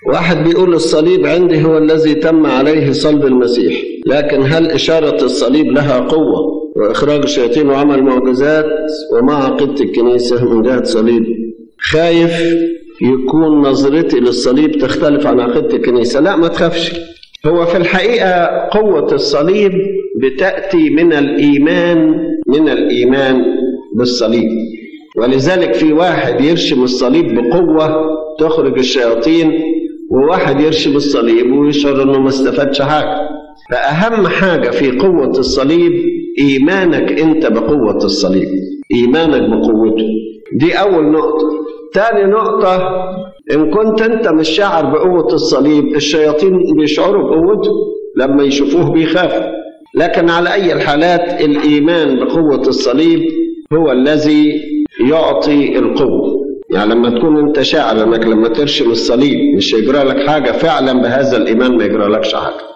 واحد بيقول الصليب عندي هو الذي تم عليه صلب المسيح لكن هل إشارة الصليب لها قوة وإخراج الشياطين وعمل معجزات وما عقيدة الكنيسة من جهة صليب خايف يكون نظرتي للصليب تختلف عن عقيدة الكنيسة لا ما تخافش هو في الحقيقة قوة الصليب بتأتي من الإيمان من الإيمان بالصليب ولذلك في واحد يرشم الصليب بقوة تخرج الشياطين وواحد يرشم الصليب ويشعر انه ما استفادش حاجة فأهم حاجة في قوة الصليب إيمانك أنت بقوة الصليب إيمانك بقوته دي أول نقطة تاني نقطة إن كنت أنت مش شاعر بقوة الصليب الشياطين بيشعروا بقوته لما يشوفوه بيخافوا لكن على أي الحالات الإيمان بقوة الصليب هو الذي يعطي القوة يعني لما تكون أنت شاعر أنك لما ترشم الصليب مش هيجرى لك حاجة فعلا بهذا الإيمان ما يجرى لكش حاجة